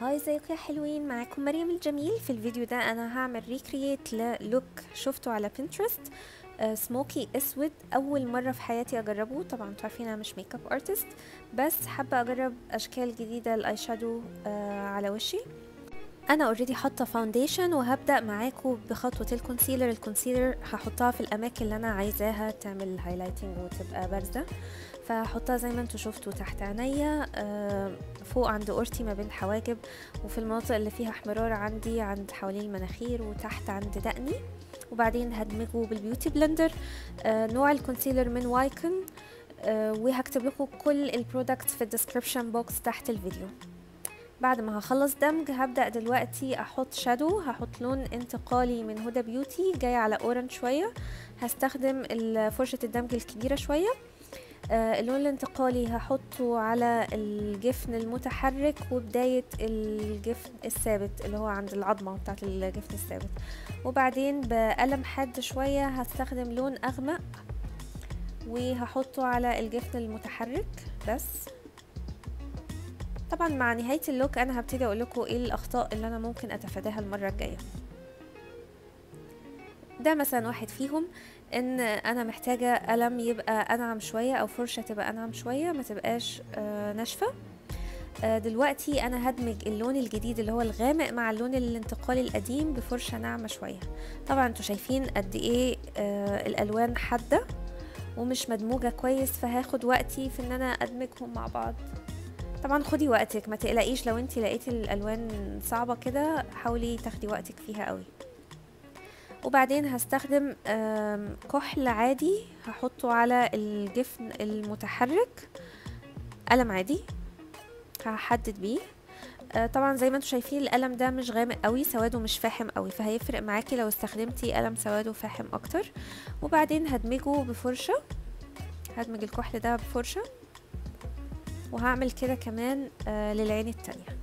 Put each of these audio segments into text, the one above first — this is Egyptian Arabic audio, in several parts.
هاي ازيكم يا حلوين معاكم مريم الجميل في الفيديو ده انا هعمل ريكرييت للوك شفته على بنترست سموكي اسود اول مره في حياتي اجربه طبعا انتوا عارفين انا مش ميك اب ارتست بس حابه اجرب اشكال جديده للاي شادو آه على وشي انا اوريدي حاطه فاونديشن وهبدا معاكم بخطوه الكونسيلر الكونسيلر هحطها في الاماكن اللي انا عايزاها تعمل هايلايتنج وتبقى بارزه فهحطها زي ما انتوا شفتوا تحت عينيا آه فوق عند اورتي ما بين الحواجب وفي المناطق اللي فيها احمرار عندي عند حوالين المناخير وتحت عند دقني وبعدين هدمجه بالبيوتي بلندر آه نوع الكونسيلر من وايكن آه وهكتب لكم كل البرودكت في الديسكربشن بوكس تحت الفيديو بعد ما هخلص دمج هبدأ دلوقتي احط شادو هحط لون انتقالي من هدى بيوتي جاي على اورنج شوية هستخدم فرشة الدمج الكبيرة شوية آه اللون الانتقالي هحطه على الجفن المتحرك وبداية الجفن الثابت اللي هو عند العظمة بتاعت الجفن الثابت وبعدين بقلم حاد شوية هستخدم لون أغمق وهحطه على الجفن المتحرك بس طبعا مع نهاية اللوك أنا هبتدي أقول لكم إيه الأخطاء اللي أنا ممكن أتفاداها المرة الجاية ده مثلا واحد فيهم ان انا محتاجة قلم يبقى انعم شوية او فرشة تبقى انعم شوية ما تبقاش آه ناشفة آه دلوقتي انا هدمج اللون الجديد اللي هو الغامق مع اللون الانتقالي القديم بفرشة ناعمة شوية طبعا انتوا شايفين قد ايه آه الالوان حادة ومش مدموجة كويس فهاخد وقتي في ان انا ادمجهم مع بعض طبعا خدي وقتك ما تقلقيش لو انتي لقيتي الالوان صعبة كده حاولي تاخدي وقتك فيها قوي وبعدين هستخدم كحل عادي هحطه على الجفن المتحرك قلم عادي هحدد بيه طبعا زي ما انتم شايفين القلم ده مش غامق قوي سواده مش فاحم قوي فهيفرق معاكي لو استخدمتي قلم سواده فاحم اكتر وبعدين هدمجه بفرشة هدمج الكحل ده بفرشة وهعمل كده كمان للعين التانية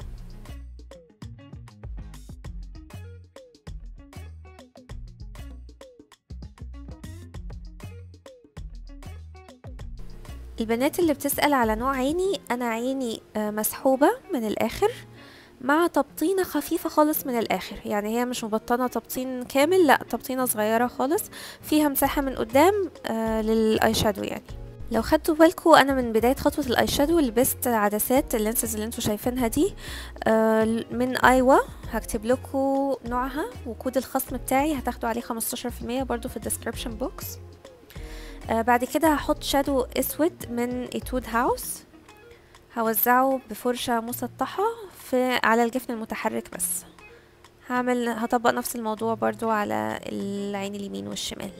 البنات اللي بتسأل على نوع عيني أنا عيني مسحوبة من الآخر مع تبطينة خفيفة خالص من الآخر يعني هي مش مبطنة تبطين كامل لا تبطينة صغيرة خالص فيها مساحة من قدام آه للآي شادو يعني لو خدتوا بالكم انا من بدايه خطوه الاي شادو لبست عدسات اللينسز اللي انتوا شايفينها دي آه من ايوا هكتب لكم نوعها وكود الخصم بتاعي هتاخدوا عليه 15% برضو في الديسكربشن بوكس آه بعد كده هحط شادو اسود من اتود هاوس هوزعه بفرشة مسطحة في على الجفن المتحرك بس هعمل هطبق نفس الموضوع برضو على العين اليمين والشمال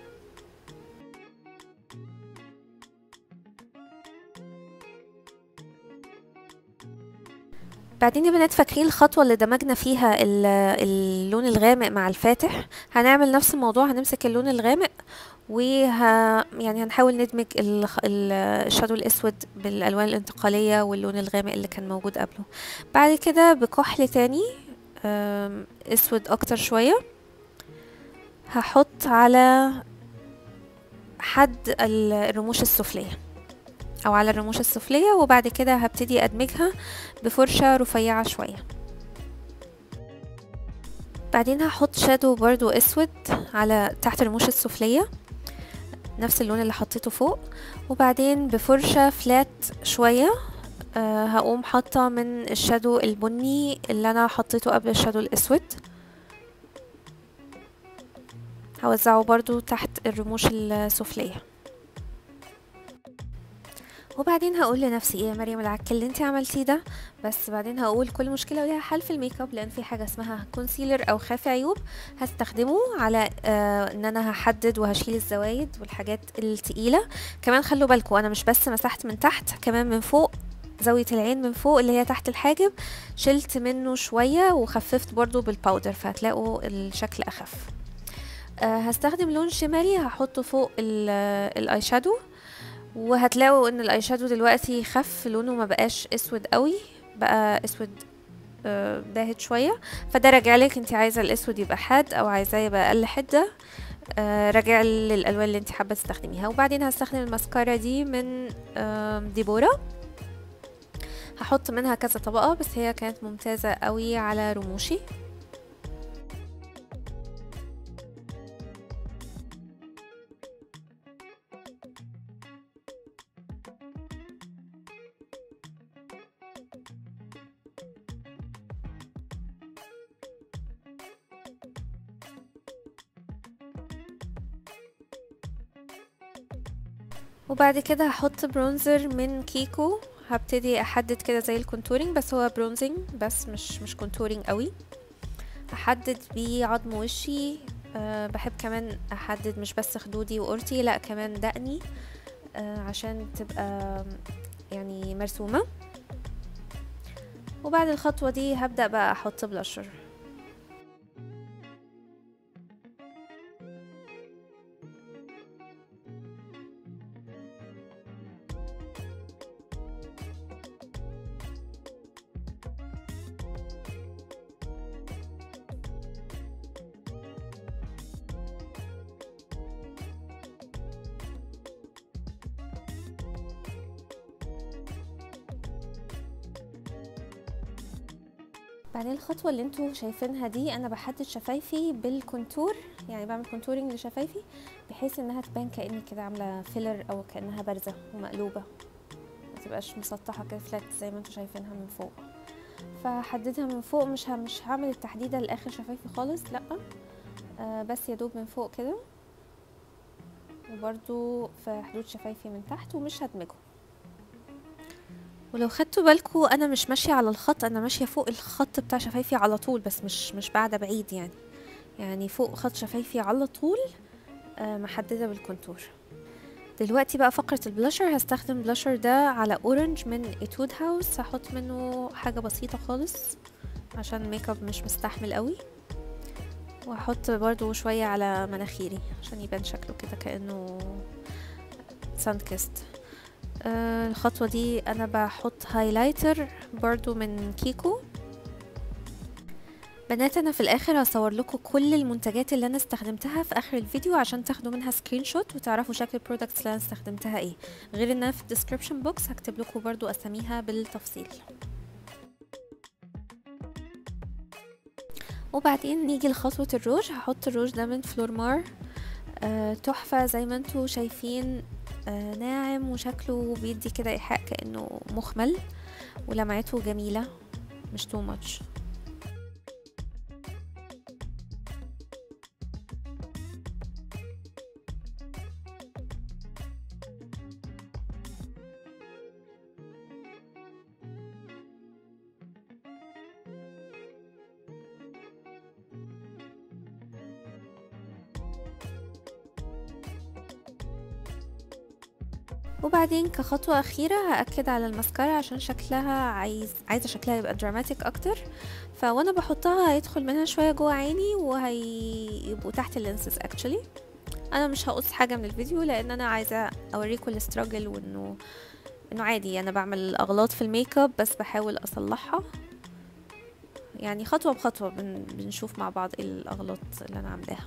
بعدين يا بنات فاكرين الخطوة اللي دمجنا فيها اللون الغامق مع الفاتح هنعمل نفس الموضوع هنمسك اللون الغامق وه يعني هنحاول ندمج الشادو الاسود بالالوان الانتقاليه واللون الغامق اللي كان موجود قبله بعد كده بكحل تاني اسود اكتر شويه هحط على حد الرموش السفليه او على الرموش السفليه وبعد كده هبتدي ادمجها بفرشه رفيعه شويه بعدين هحط شادو برضو اسود على تحت الرموش السفليه نفس اللون اللي حطيته فوق وبعدين بفرشة فلات شوية أه هقوم حاطة من الشادو البني اللي انا حطيته قبل الشادو الاسود هوزعه برضو تحت الرموش السفلية وبعدين هقول لنفسي ايه يا مريم العك اللي انت عملتيه ده بس بعدين هقول كل مشكله وليها حل في الميك اب لان في حاجه اسمها كونسيلر او خافي عيوب هستخدمه على آه ان انا هحدد وهشيل الزوايد والحاجات التقيله كمان خلوا بالكم انا مش بس مسحت من تحت كمان من فوق زاوية العين من فوق اللي هي تحت الحاجب شلت منه شوية وخففت برضو بالباودر فهتلاقوا الشكل أخف أه هستخدم لون شمالي هحطه فوق الاي شادو وهتلاقوا ان الاي شادو دلوقتي خف لونه ما بقاش اسود قوي بقى اسود باهت شويه فده راجع لك انت عايزه الاسود يبقى حاد او عايزاه يبقى اقل حده راجع للالوان اللي انت حابه تستخدميها وبعدين هستخدم الماسكارا دي من ديبورا احط منها كذا طبقة بس هي كانت ممتازة قوي على رموشي وبعد كده هحط برونزر من كيكو هبتدي احدد كده زي الكونتورينج بس هو برونزنج بس مش مش كونتورينج قوي احدد بيه عظم وشي أه بحب كمان احدد مش بس خدودي وقرتي لا كمان دقني أه عشان تبقى يعني مرسومة وبعد الخطوة دي هبدأ بقى احط بلاشر بعدين الخطوة اللي انتوا شايفينها دي انا بحدد شفايفي بالكونتور يعني بعمل كونتورنج لشفايفي بحيث انها تبان كأني كده عاملة فيلر او كأنها بارزة ومقلوبة ما تبقاش مسطحة كده فلات زي ما انتوا شايفينها من فوق فحددها من فوق مش مش هعمل التحديدة لاخر شفايفي خالص لا آه بس يا دوب من فوق كده وبرضو في حدود شفايفي من تحت ومش هدمجهم ولو خدتوا بالكم انا مش ماشيه على الخط انا ماشيه فوق الخط بتاع شفايفي على طول بس مش مش بعد بعيد يعني يعني فوق خط شفايفي على طول آه محدده بالكونتور دلوقتي بقى فقرة البلاشر هستخدم بلاشر ده على اورنج من اتود هاوس هحط منه حاجة بسيطة خالص عشان الميك اب مش مستحمل قوي وهحط برضو شوية على مناخيري عشان يبان شكله كده كأنه ساند كيست آه الخطوة دي أنا بحط هايلايتر برضو من كيكو بنات أنا في الآخر هصور لكم كل المنتجات اللي أنا استخدمتها في آخر الفيديو عشان تاخدوا منها سكرين شوت وتعرفوا شكل البرودكتس اللي أنا استخدمتها إيه غير إن أنا في الديسكريبشن بوكس هكتب لكم برضو أساميها بالتفصيل وبعدين نيجي لخطوة الروج هحط الروج ده من فلورمار آه تحفة زي ما انتوا شايفين آه ناعم وشكله بيدي كده ايحاء كانه مخمل ولمعته جميله مش تو ماتش وبعدين كخطوة أخيرة هأكد على الماسكارا عشان شكلها عايز عايزة شكلها يبقى دراماتيك أكتر فوانا بحطها هيدخل منها شوية جوه عيني وهيبقوا تحت اللينسز اكشلي انا مش هقص حاجة من الفيديو لان انا عايزة اوريكم الاستراجل وانه انه عادي انا بعمل اغلاط في الميك اب بس بحاول اصلحها يعني خطوة بخطوة بن بنشوف مع بعض ايه الاغلاط اللي انا عاملاها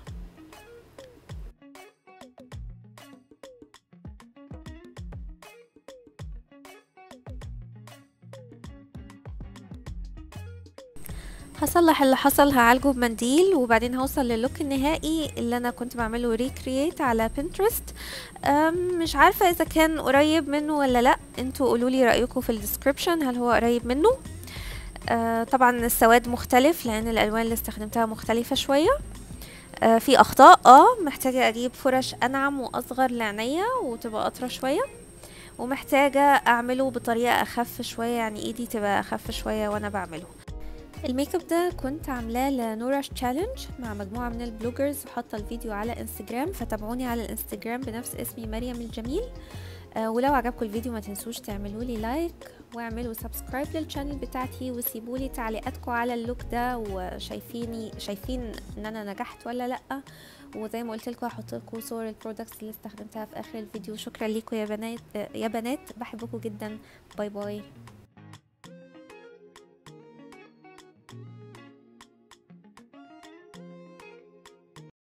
هصلح اللي حصل هعالجه بمنديل وبعدين هوصل للوك النهائي اللي انا كنت بعمله ريكرييت على بنترست مش عارفة اذا كان قريب منه ولا لا انتوا قولولي رأيكم في الديسكريبشن هل هو قريب منه أه طبعا السواد مختلف لان الالوان اللي استخدمتها مختلفة شوية أه في اخطاء اه محتاجة اجيب فرش انعم واصغر لعينيا وتبقى اطرى شوية ومحتاجة اعمله بطريقة اخف شوية يعني ايدي تبقى اخف شوية وانا بعمله الميك اب ده كنت عاملاه لنوراش تشالنج مع مجموعة من البلوجرز وحاطة الفيديو على انستجرام فتابعوني على الانستجرام بنفس اسمي مريم الجميل آه ولو عجبكم الفيديو ما تنسوش تعملوا لي لايك واعملوا سبسكرايب للشانل بتاعتي وسيبوا لي تعليقاتكم على اللوك ده وشايفيني شايفين ان انا نجحت ولا لا وزي ما قلت لكم هحط لكم صور البرودكتس اللي استخدمتها في اخر الفيديو شكرا لكم يا بنات يا بنات بحبكم جدا باي باي